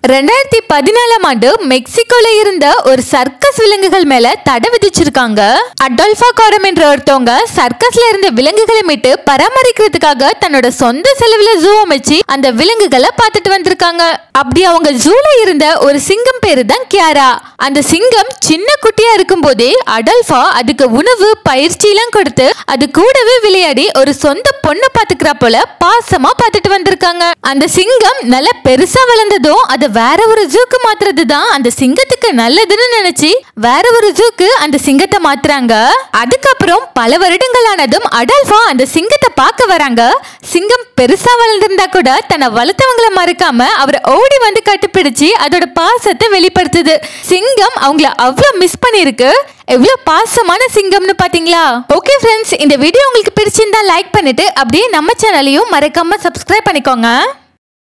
ரெண்டாயிரத்தி பதினாலாம் ஆண்டு மெக்சிகோல இருந்த ஒரு சர்க்கஸ் விலங்குகள் மேல தடை விதிச்சிருக்காங்க அடோல்ஃபா காரம் என்ற ஒருத்தவங்க சர்க்கஸ்ல இருந்த விலங்குகளை மீட்டு பராமரிக்கிறதுக்காக தன்னோட சொந்த செலவுல ஜூ அமைச்சு அந்த விலங்குகளை பார்த்துட்டு வந்திருக்காங்க அப்படி அவங்க ஜூல இருந்த ஒரு சிங்கம் பேரு தான் கியாரா அந்த சிங்கம் சின்ன குட்டியா இருக்கும் போதே அடல்ஃபா அதுக்கு உணவு பயிற்சி எல்லாம் கொடுத்து அது கூடவே விளையாடி ஒரு சொந்த பொண்ணை பாத்துக்கிறா போல பாசமா பார்த்துட்டு வந்திருக்காங்க அந்த சிங்கம் நல்ல பெருசா வளர்ந்ததும் அதை வேற ஒரு ஜூக்கு மாத்துறது தான் அந்த சிங்கத்துக்கு நல்லதுன்னு நினைச்சு வேற ஒரு ஜூக்கு அந்த சிங்கத்தை மாத்துறாங்க அதுக்கப்புறம் பல வருடங்களானதும் அடல்ஃபா அந்த சிங்கத்தை பார்க்க வராங்க சிங்கம் பெருசா வளர்ந்திருந்தா கூட தன்னை வளர்த்தவங்கள மறக்காம அவரை ஓடி வந்து கட்டுப்பிடிச்சு அதோட பாசத்தை வெளிப்படுத்துது சிங்கம் அவங்கள அவ்வளவு மிஸ் பண்ணிருக்கு எவ்வளவு பாசமான சிங்கம்னு பாத்தீங்களா ஓகே ஃப்ரெண்ட்ஸ் இந்த வீடியோ உங்களுக்கு பிடிச்சிருந்தா லைக் பண்ணிட்டு அப்படியே நம்ம சேனலையும் மறக்காம சப்ஸ்கிரைப் பண்ணிக்கோங்க